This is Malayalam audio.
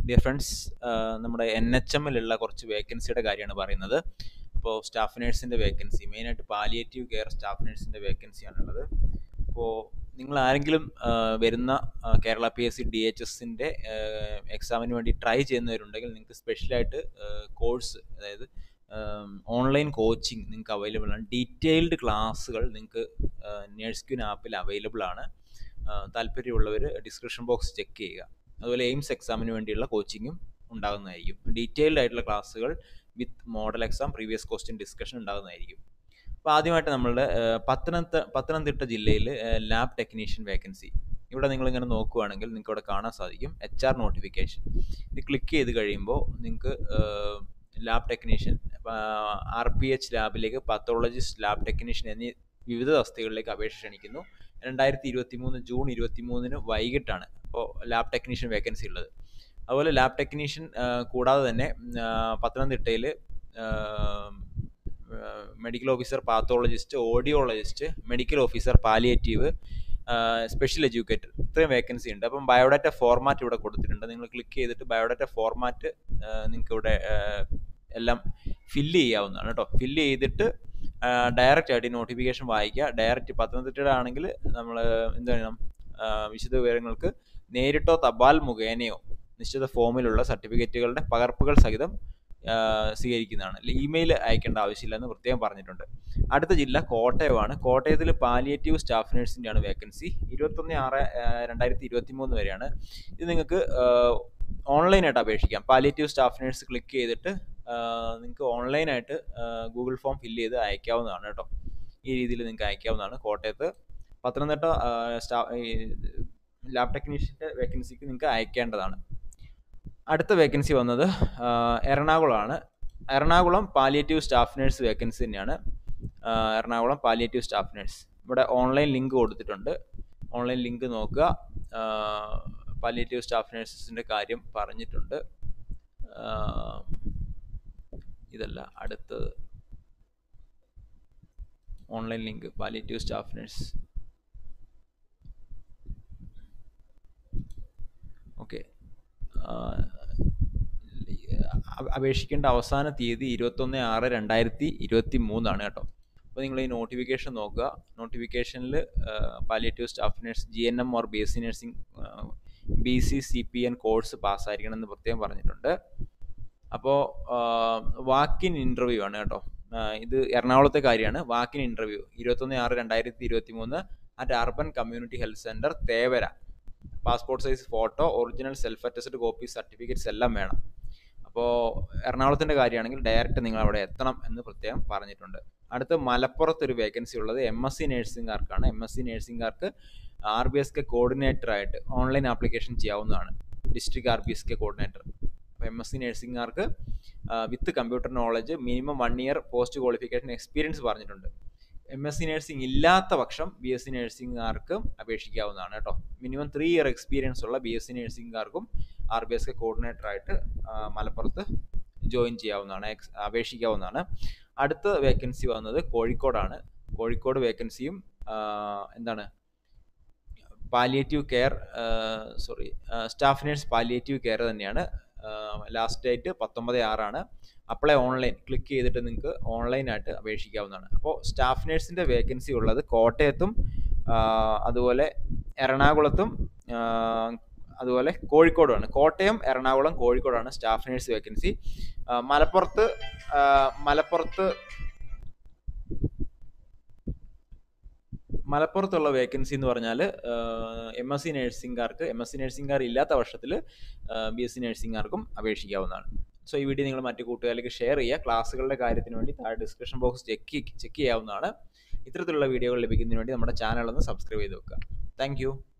ഡിയർ ഫ്രണ്ട്സ് നമ്മുടെ എൻ എച്ച് എമ്മിലുള്ള കുറച്ച് വേക്കൻസിയുടെ കാര്യമാണ് പറയുന്നത് അപ്പോൾ സ്റ്റാഫ് നേഴ്സിൻ്റെ വേക്കൻസി മെയിനായിട്ട് പാലിയേറ്റീവ് കെയർ സ്റ്റാഫ് നേഴ്സിൻ്റെ വേക്കൻസിയാണുള്ളത് അപ്പോൾ നിങ്ങൾ ആരെങ്കിലും ആ, വരുന്ന ആ, Kerala P S C D H എസിൻ്റെ എക്സാമിന് വേണ്ടി ട്രൈ ചെയ്യുന്നവരുണ്ടെങ്കിൽ നിങ്ങൾക്ക് സ്പെഷ്യലായിട്ട് കോഴ്സ് അതായത് ഓൺലൈൻ കോച്ചിങ് നിങ്ങൾക്ക് അവൈലബിൾ ആണ് ഡീറ്റെയിൽഡ് ക്ലാസ്സുകൾ നിങ്ങൾക്ക് നേഴ്സ് ക്യൂൻ ആപ്പിൽ അവൈലബിൾ ആണ് ആ, താല്പര്യമുള്ളവർ ഡിസ്ക്രിപ്ഷൻ ബോക്സ് ചെക്ക് ചെയ്യുക അതുപോലെ എയിംസ് എക്സാമിന് വേണ്ടിയുള്ള കോച്ചിങ്ങും ഉണ്ടാകുന്നതായിരിക്കും ഡീറ്റെയിൽഡ് ആയിട്ടുള്ള ക്ലാസ്സുകൾ with model exam previous question discussion ഉണ്ടാകുന്നതായിരിക്കും അപ്പോൾ ആദ്യമായിട്ട് നമ്മളുടെ ആ, പത്തനംതിട്ട പത്തനംതിട്ട ജില്ലയിൽ ലാബ് ടെക്നീഷ്യൻ വേക്കൻസി ഇവിടെ നിങ്ങളിങ്ങനെ നോക്കുകയാണെങ്കിൽ നിങ്ങൾക്ക് ഇവിടെ കാണാൻ സാധിക്കും എച്ച് ആർ നോട്ടിഫിക്കേഷൻ ഇത് ക്ലിക്ക് ചെയ്ത് കഴിയുമ്പോൾ നിങ്ങൾക്ക് lab technician R P H ലാബിലേക്ക് പത്തോളജിസ്റ്റ് ലാബ് ടെക്നീഷ്യൻ എന്നീ വിവിധ തസ്തികകളിലേക്ക് അപേക്ഷ ക്ഷണിക്കുന്നു രണ്ടായിരത്തി ഇരുപത്തി മൂന്ന് ജൂൺ ഇരുപത്തി മൂന്നിന് വൈകിട്ടാണ് അപ്പോൾ ലാബ് ടെക്നീഷ്യൻ വേക്കൻസി ഉള്ളത് അതുപോലെ ലാബ് ടെക്നീഷ്യൻ കൂടാതെ തന്നെ പത്തനംതിട്ടയിൽ medical officer pathologist audiologist medical officer palliative special educator ഇത്രയും വേക്കൻസി ഉണ്ട് അപ്പം ബയോഡാറ്റ ഫോർമാറ്റ് ഇവിടെ കൊടുത്തിട്ടുണ്ട് നിങ്ങൾ ക്ലിക്ക് ചെയ്തിട്ട് ബയോഡാറ്റ ഫോർമാറ്റ് നിങ്ങൾക്ക് ഇവിടെ ആ, എല്ലാം ഫില്ല് ചെയ്യാവുന്നതാണ് കേട്ടോ ഫില്ല് ചെയ്തിട്ട് ഡയറക്റ്റ് ആയിട്ട് ഈ നോട്ടിഫിക്കേഷൻ വായിക്കുക ഡയറക്റ്റ് പത്തനംതിട്ടയുടെ ആണെങ്കിൽ നമ്മൾ എന്ത് ചെയ്യണം ആ, വിശദ വിവരങ്ങൾക്ക് നേരിട്ടോ തപാൽ മുഖേനയോ നിശ്ചിത ഫോമിലുള്ള സർട്ടിഫിക്കറ്റുകളുടെ പകർപ്പുകൾ സഹിതം ആ, സ്വീകരിക്കുന്നതാണ് ഇമെയിൽ അയക്കേണ്ട ആവശ്യമില്ലെന്ന് പ്രത്യേകം പറഞ്ഞിട്ടുണ്ട് അടുത്ത ജില്ല കോട്ടയമാണ് കോട്ടയത്തിൽ പാലിയേറ്റീവ് സ്റ്റാഫ് നഴ്സിൻ്റെയാണ് വേക്കൻസി ഇരുപത്തൊന്ന് ആറ് രണ്ടായിരത്തി ഇരുപത്തി മൂന്ന് വരെയാണ് ഇത് നിങ്ങൾക്ക് ഓൺലൈനായിട്ട് അപേക്ഷിക്കാം പാലിയേറ്റീവ് സ്റ്റാഫ് നഴ്സ് ക്ലിക്ക് ചെയ്തിട്ട് നിങ്ങൾക്ക് ഓൺലൈനായിട്ട് ഗൂഗിൾ ഫോം ഫില്ല് ചെയ്ത് അയക്കാവുന്നതാണ് കേട്ടോ ഈ രീതിയിൽ നിങ്ങൾക്ക് അയക്കാവുന്നതാണ് കോട്ടയത്ത് പത്തനംതിട്ട ആ, സ്റ്റാ ലാബ് ടെക്നീഷ്യൻ്റെ വേക്കൻസിക്ക് നിങ്ങൾക്ക് അയക്കേണ്ടതാണ് അടുത്ത വേക്കൻസി വന്നത് ആ, എറണാകുളമാണ് Ernakulam palliative staff nurse vacancy തന്നെയാണ് ആ, എറണാകുളം പാലിയേറ്റീവ് സ്റ്റാഫ് നഴ്സ് ഇവിടെ ഓൺലൈൻ ലിങ്ക് കൊടുത്തിട്ടുണ്ട് ഓൺലൈൻ ലിങ്ക് നോക്കുക പാലിയേറ്റീവ് സ്റ്റാഫ് നഴ്സസിൻ്റെ കാര്യം പറഞ്ഞിട്ടുണ്ട് ആ, ഇതല്ല അടുത്തത് online link palliative staff nurse okay അപേക്ഷിക്കേണ്ട അവസാന തീയതി ഇരുപത്തൊന്ന് ആറ് രണ്ടായിരത്തി ഇരുപത്തി മൂന്നാണ് കേട്ടോ അപ്പോൾ നിങ്ങൾ ഈ നോട്ടിഫിക്കേഷൻ നോക്കുക നോട്ടിഫിക്കേഷനിൽ palliative staff nurse G N M or B S C nursing B C C P N course പാസ്സായിരിക്കണം എന്ന് പ്രത്യേകം പറഞ്ഞിട്ടുണ്ട് അപ്പോൾ വാക്കിൻ ഇൻ്റർവ്യൂ ആണ് കേട്ടോ ആ, ഇത് എറണാകുളത്തെ കാര്യമാണ് വാക്കിൻ ഇൻ്റർവ്യൂ ഇരുപത്തൊന്ന് ആറ് രണ്ടായിരത്തി ഇരുപത്തി മൂന്ന് at urban community health centre Thevara passport size photo original self attested copy certificates എല്ലാം വേണം അപ്പോൾ എറണാകുളത്തിൻ്റെ കാര്യമാണെങ്കിൽ ഡയറക്റ്റ് നിങ്ങൾ അവിടെ എത്തണം എന്ന് പ്രത്യേകം പറഞ്ഞിട്ടുണ്ട് അടുത്ത് മലപ്പുറത്ത് ഒരു വേക്കൻസി ഉള്ളത് എം എസ് സി നേഴ്സിംഗുകാർക്കാണ് എം എസ് സി നേഴ്സിംഗുകാർക്ക് R B S K coordinator ആയിട്ട് ഓൺലൈൻ ആപ്ലിക്കേഷൻ ചെയ്യാവുന്നതാണ് district R B S K coordinator അപ്പോൾ എം എസ് സി നേഴ്സിംഗുകാർക്ക് with computer knowledge minimum one year post qualification experience പറഞ്ഞിട്ടുണ്ട് എം എസ് സി നഴ്സിംഗ് ഇല്ലാത്ത പക്ഷം ബി എസ് സി നഴ്സിംഗുകാർക്കും അപേക്ഷിക്കാവുന്നതാണ് കേട്ടോ മിനിമം ത്രീ ഇയർ എക്സ്പീരിയൻസ് ഉള്ള ബി എസ് സി നഴ്സിംഗുകാർക്കും R B S K coordinator ആയിട്ട് ആ, മലപ്പുറത്ത് ജോയിൻ ചെയ്യാവുന്നതാണ് എക്സ് അപേക്ഷിക്കാവുന്നതാണ് അടുത്ത വേക്കൻസി വന്നത് കോഴിക്കോടാണ് കോഴിക്കോട് വേക്കൻസിയും എന്താണ് palliative care sorry staff nurse palliative care തന്നെയാണ് ലാസ്റ്റ് ഡേറ്റ് പത്തൊമ്പത് ആറാണ് അപ്ലൈ ഓൺലൈൻ ക്ലിക്ക് ചെയ്തിട്ട് നിങ്ങൾക്ക് ഓൺലൈനായിട്ട് അപേക്ഷിക്കാവുന്നതാണ് അപ്പോൾ സ്റ്റാഫ് നേഴ്സിൻ്റെ വേക്കൻസി ഉള്ളത് കോട്ടയത്തും ആ, അതുപോലെ എറണാകുളത്തും ആ, അതുപോലെ കോഴിക്കോടുമാണ് കോട്ടയം എറണാകുളം കോഴിക്കോടാണ് സ്റ്റാഫ് നേഴ്സ് വേക്കൻസി മലപ്പുറത്ത് ആ, മലപ്പുറത്ത് മലപ്പുറത്തുള്ള വേക്കൻസി എന്ന് പറഞ്ഞാൽ എം എസ് സി നഴ്സിംഗുകാർക്ക് എം എസ് സി നഴ്സിംഗുകാർ ഇല്ലാത്ത വർഷത്തിൽ ബി എസ് സി നഴ്സിംഗുകാർക്കും അപേക്ഷിക്കാവുന്നതാണ് സോ ഈ വീഡിയോ നിങ്ങൾ മറ്റു കൂട്ടുകാരിലേക്ക് ഷെയർ ചെയ്യുക ക്ലാസ്സുകളുടെ കാര്യത്തിന് വേണ്ടി താഴെ ഡിസ്ക്രിപ്ഷൻ ബോക്സ് ചെക്ക് ചെക്ക് ചെയ്യാവുന്നതാണ് ഇത്തരത്തിലുള്ള വീഡിയോകൾ ലഭിക്കുന്നതിന് വേണ്ടി നമ്മുടെ ചാനൽ ഒന്ന് സബ്സ്ക്രൈബ് ചെയ്ത് വെക്കുക താങ്ക്